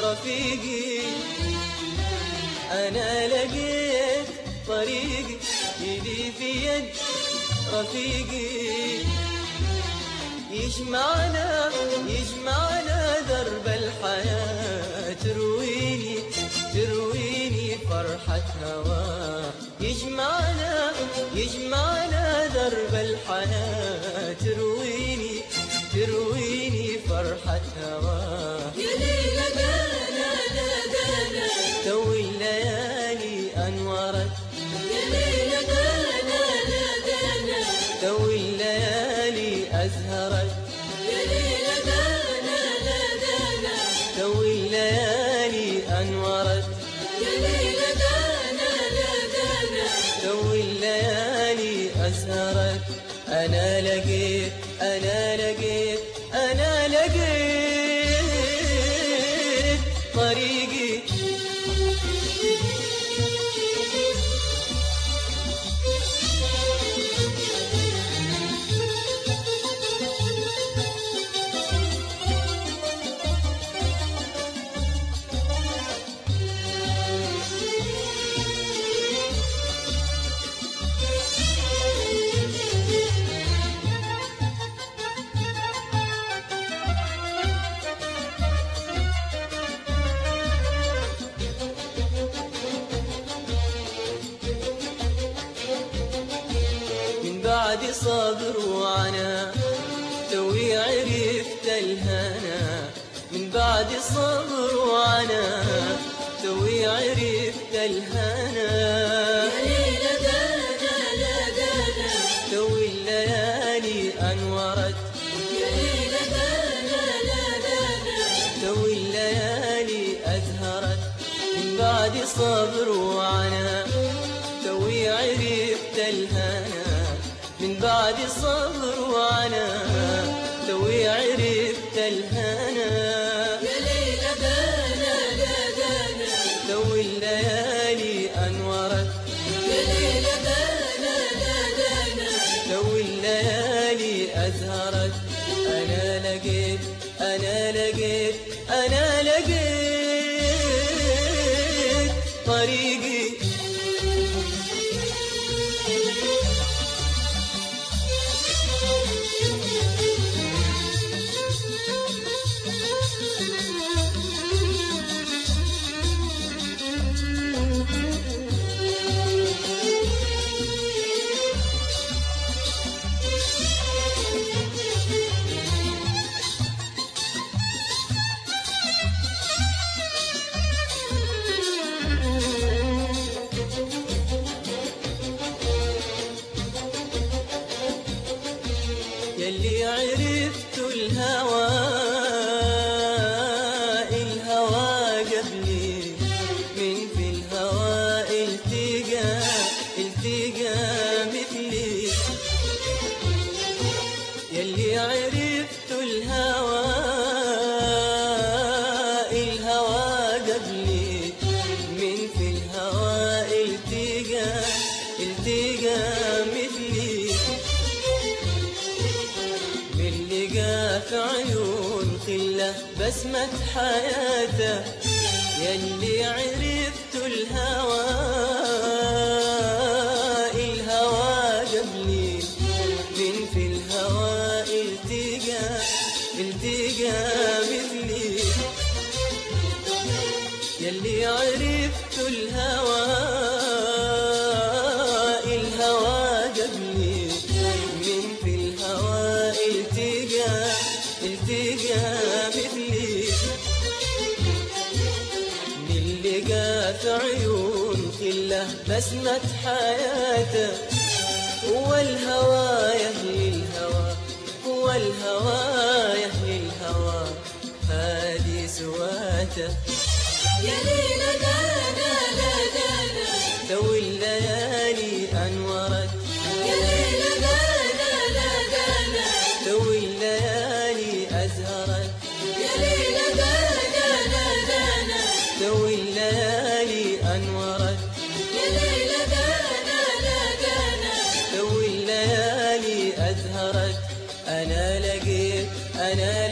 رفيقي أنا لقيت طريقي يدي في يد رفيقي يجمعنا يجمعنا درب الحياة ترويني ترويني فرحة هوا يجمعنا يجمعنا درب الحياة ترويني ترويني فرحة هوا يا ليلى دانا لا دانا توي الليالي أنورت يا ليلى دانا لا دانا توي الليالي أزهرت يا ليلى دانا لا دانا توي الليالي أنورت يا ليلى دانا لا دانا توي الليالي أزهرت أنا لقيت أنا لقيت أنا لقيت طريقي من بعد صبر وعنا توي عرفت الهنا من بعد صبر وعنا توي عرفت الهنا يا ليلى دانا لا دانا توي الليالي أنورت يا ليلى دانا لا دانا توي الليالي أزهرت من بعد صبر وعنا توي عرفت الهنا من بعد صبر وعنا توي عرفت الهنا يا ليلى دانا لا دانا توي الليالي أنورت يا ليلى دانا لا دانا توي الليالي أزهرت أنا لقيت أنا لقيت أنا لقيت طريقي يلي عرفت الهوى الهوى قبلي من في الهوى التقى التقى مثلي يلي عرفت الهوى الهوى قبلي من في الهوى التقى التقى مثلي باللقى في عيون خله بسمة حياته يلي عرفت الهوى الهوى قبلي من في الهوى التقى التقى مثلي يلي عرفت الهوى الهوى قبلي من في الهوى التقى التقى مثلي نلقى في عيون خله بسمة حياته هو الهوى يهلي الهوى هو الهوى يهلي الهوى هادي سواته يا ليلى دانا لا دانا توي الليالي أنورت يا ليلى دانا لا دانا توي الليالي أزهرت يا ليلى دانا لا دانا توي الليالي أنورت يا ليلى دانا لا دانا توي الليالي أزهرت أنا لقيت أنا